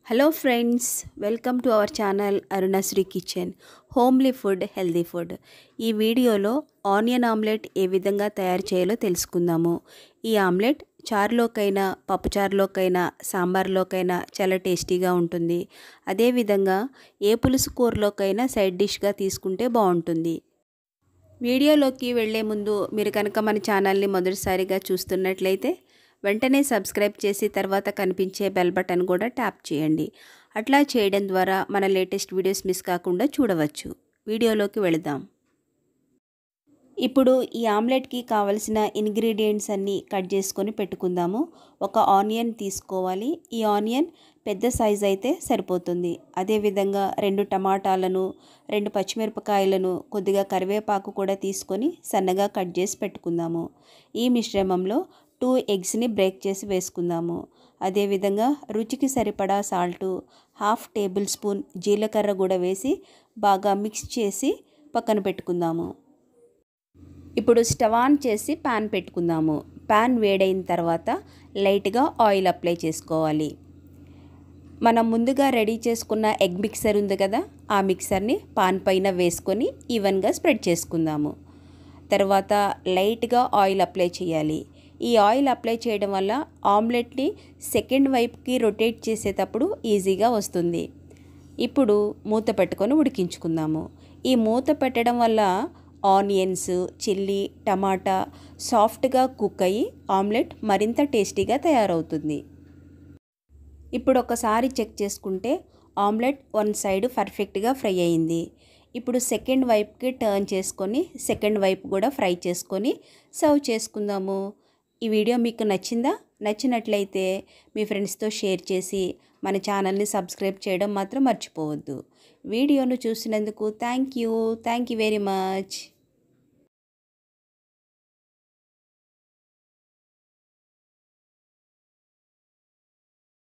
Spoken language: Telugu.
hello friends welcome to our channel Arunasri kitchen homely food healthy food ఈ వీడియోలో ఆనియన్ ఆమ్లెట్ ఏ విధంగా తయారు చేయాలో తెలుసుకుందాము ఈ ఆమ్లెట్ చారులోకైనా పప్పుచారులోకైనా సాంబార్లోకైనా చాలా టేస్టీగా ఉంటుంది అదేవిధంగా ఏ పులుసు కూరలోకైనా సైడ్ డిష్గా తీసుకుంటే బాగుంటుంది వీడియోలోకి వెళ్లే ముందు మీరు కనుక మన ఛానల్ని మొదటిసారిగా చూస్తున్నట్లయితే వెంటనే సబ్స్క్రైబ్ చేసి తర్వాత కనిపించే బెల్ బటన్ కూడా ట్యాప్ చేయండి అట్లా చేయడం ద్వారా మన లేటెస్ట్ వీడియోస్ మిస్ కాకుండా చూడవచ్చు వీడియోలోకి వెళదాం ఇప్పుడు ఈ ఆమ్లెట్కి కావలసిన ఇంగ్రీడియంట్స్ అన్నీ కట్ చేసుకొని పెట్టుకుందాము ఒక ఆనియన్ తీసుకోవాలి ఈ ఆనియన్ పెద్ద సైజ్ అయితే సరిపోతుంది అదేవిధంగా రెండు టమాటాలను రెండు పచ్చిమిరపకాయలను కొద్దిగా కరివేపాకు కూడా తీసుకొని సన్నగా కట్ చేసి పెట్టుకుందాము ఈ మిశ్రమంలో టూ ఎగ్స్ని బ్రేక్ చేసి వేసుకుందాము అదేవిధంగా రుచికి సరిపడా సాల్టు హాఫ్ టేబుల్ స్పూన్ జీలకర్ర కూడా వేసి బాగా మిక్స్ చేసి పక్కన పెట్టుకుందాము ఇప్పుడు స్టవ్ ఆన్ చేసి ప్యాన్ పెట్టుకుందాము ప్యాన్ వేడైన తర్వాత లైట్గా ఆయిల్ అప్లై చేసుకోవాలి మనం ముందుగా రెడీ చేసుకున్న ఎగ్ మిక్సర్ ఉంది కదా ఆ మిక్సర్ని పాన్ పైన వేసుకొని ఈవెన్గా స్ప్రెడ్ చేసుకుందాము తర్వాత లైట్గా ఆయిల్ అప్లై చేయాలి ఈ ఆయిల్ అప్లై చేయడం వల్ల ఆమ్లెట్ని సెకండ్ వైపుకి రొటేట్ చేసేటప్పుడు ఈజీగా వస్తుంది ఇప్పుడు మూత పెట్టుకొని ఉడికించుకుందాము ఈ మూత పెట్టడం వల్ల ఆనియన్స్ చిల్లీ టమాటా సాఫ్ట్గా కుక్ అయ్యి ఆమ్లెట్ మరింత టేస్టీగా తయారవుతుంది ఇప్పుడు ఒకసారి చెక్ చేసుకుంటే ఆమ్లెట్ వన్ సైడ్ పర్ఫెక్ట్గా ఫ్రై అయింది ఇప్పుడు సెకండ్ వైపుకి టర్న్ చేసుకొని సెకండ్ వైపు కూడా ఫ్రై చేసుకొని సర్వ్ చేసుకుందాము ఈ వీడియో మీకు నచ్చిందా నచ్చినట్లయితే మీ ఫ్రెండ్స్తో షేర్ చేసి మన ఛానల్ని సబ్స్క్రైబ్ చేయడం మాత్రం మర్చిపోవద్దు వీడియోను చూసినందుకు thank you thank you very much